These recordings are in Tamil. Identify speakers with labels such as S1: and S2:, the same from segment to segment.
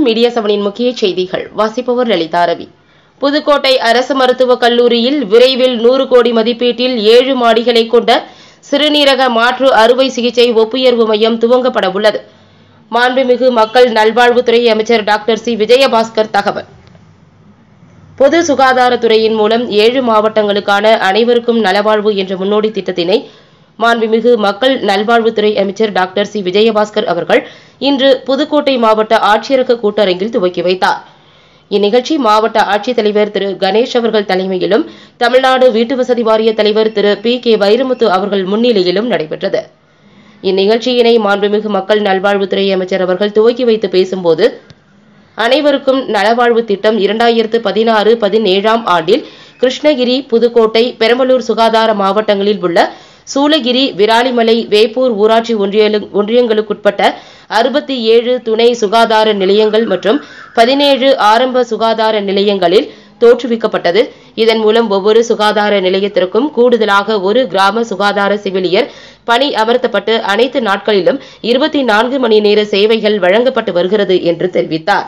S1: மீடியா செவனின் முக்கிய செய்திகள் வாசிப்பவர் லலிதா ரவி புதுக்கோட்டை அரசு மருத்துவக் கல்லூரியில் விரைவில் நூறு கோடி மதிப்பீட்டில் ஏழு மாடிகளை கொண்ட சிறுநீரக மாற்று அறுவை சிகிச்சை ஒப்புயர்வு மையம் துவங்கப்பட உள்ளது மாண்புமிகு மக்கள் நல்வாழ்வுத்துறை அமைச்சர் டாக்டர் சி விஜயபாஸ்கர் தகவல் பொது சுகாதாரத்துறையின் மூலம் ஏழு மாவட்டங்களுக்கான அனைவருக்கும் நலவாழ்வு என்ற முன்னோடி திட்டத்தினை மாண்புமிகு மக்கள் நல்வாழ்வுத்துறை அமைச்சர் டாக்டர் சி விஜயபாஸ்கர் அவர்கள் இன்று புதுக்கோட்டை மாவட்ட ஆட்சியரக கூட்டரங்கில் துவக்கி வைத்தார் இந்நிகழ்ச்சி மாவட்ட ஆட்சித்தலைவர் திரு கணேஷ் அவர்கள் தலைமையிலும் தமிழ்நாடு வீட்டு வசதி வாரிய தலைவர் திரு பி கே வைரமுத்து அவர்கள் முன்னிலையிலும் நடைபெற்றது இந்நிகழ்ச்சியினை மாண்புமிகு மக்கள் நல்வாழ்வுத்துறை அமைச்சர் அவர்கள் துவக்கி வைத்து பேசும்போது அனைவருக்கும் நலவாழ்வு திட்டம் இரண்டாயிரத்து பதினாறு பதினேழாம் ஆண்டில் கிருஷ்ணகிரி புதுக்கோட்டை பெரம்பலூர் சுகாதார மாவட்டங்களில் உள்ள சூளகிரி விராலிமலை வேப்பூர் ஊராட்சி ஒன்றியலு- ஒன்றியங்களுக்குட்பட்ட அறுபத்தி ஏழு துணை சுகாதார நிலையங்கள் மற்றும் பதினேழு ஆரம்ப சுகாதார நிலையங்களில் தோற்றுவிக்கப்பட்டது இதன் மூலம் ஒவ்வொரு சுகாதார நிலையத்திற்கும் கூடுதலாக ஒரு கிராம சுகாதார செவிலியர் பணி அமர்த்தப்பட்டு அனைத்து நாட்களிலும் இருபத்தி நான்கு மணி நேர சேவைகள் வழங்கப்பட்டு வருகிறது என்று தெரிவித்தார்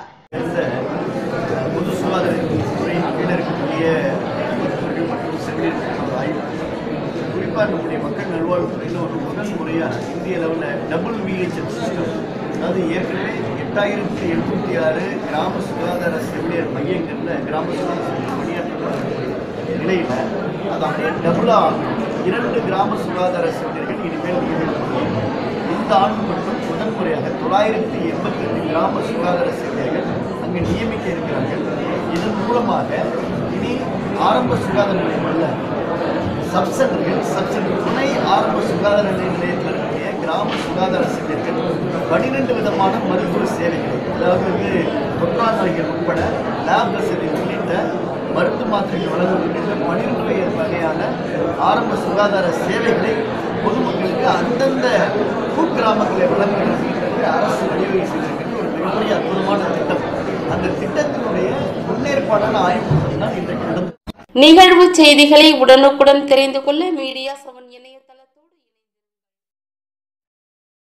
S2: பொது சுகாதாரத்துறையின் கீழ் இருக்கக்கூடிய மருத்துவர்கள் மற்றும் செவிலியர்கள் ஆய்வு குறிப்பாக நம்முடைய மக்கள் நல்வாழ்வுத்துறையில் ஒரு முதல் முறையாக இந்திய அளவில் டபுள் விஹெச்எம் சிஸ்டம் அதாவது ஏற்கனவே எட்டாயிரத்தி எழுநூற்றி ஆறு கிராம சுகாதார செவிலியர் மையங்களில் கிராம சுகாதார செவிலியர் பணியாற்றக்கூடிய நிலையில் அது அப்படியே டபுளாக ஆகும் இரண்டு கிராம சுகாதார செவிலியர்கள் இனிமேல் நியமிக்கப்படும் இந்த ஆண்டு மட்டும் முதல் முறையாக தொள்ளாயிரத்தி எண்பத்தி ரெண்டு கிராம சுகாதார செவிலியர்கள் அங்கே நியமிக்க இருக்கிறார்கள் இதன் மூலமாக இனி ஆரம்ப சுகாதார நிலையம் அல்ல சப் சென்டர்கள் சப் சென்டர் துணை ஆரம்ப சுகாதார நிலையத்தில் இருக்கக்கூடிய கிராம சுகாதார செவிலியர்கள் பன்னிரெண்டு விதமான மருத்துவ சேவைகள் அதாவது வந்து தொற்றா நோய்கள் உட்பட லேப் வசதி உள்ளிட்ட மருந்து மாத்திரைகள் வழங்குகின்ற பன்னிரெண்டு வகையான ஆரம்ப சுகாதார சேவைகளை பொதுமக்களுக்கு அந்தந்த குக்கிராமங்களை வழங்குவதற்கு அரசு வழிவகை செய்திருக்கின்ற ஒரு மிகப்பெரிய அற்புதமான திட்டம் அந்த திட்டத்தினுடைய முன்னேற்பாடான ஆய்வு தான் இன்றைக்கு நடந்தது
S1: நிகழ்வு செய்திகளை உடனுக்குடன் தெரிந்து கொள்ள மீடியா செவன் இணைய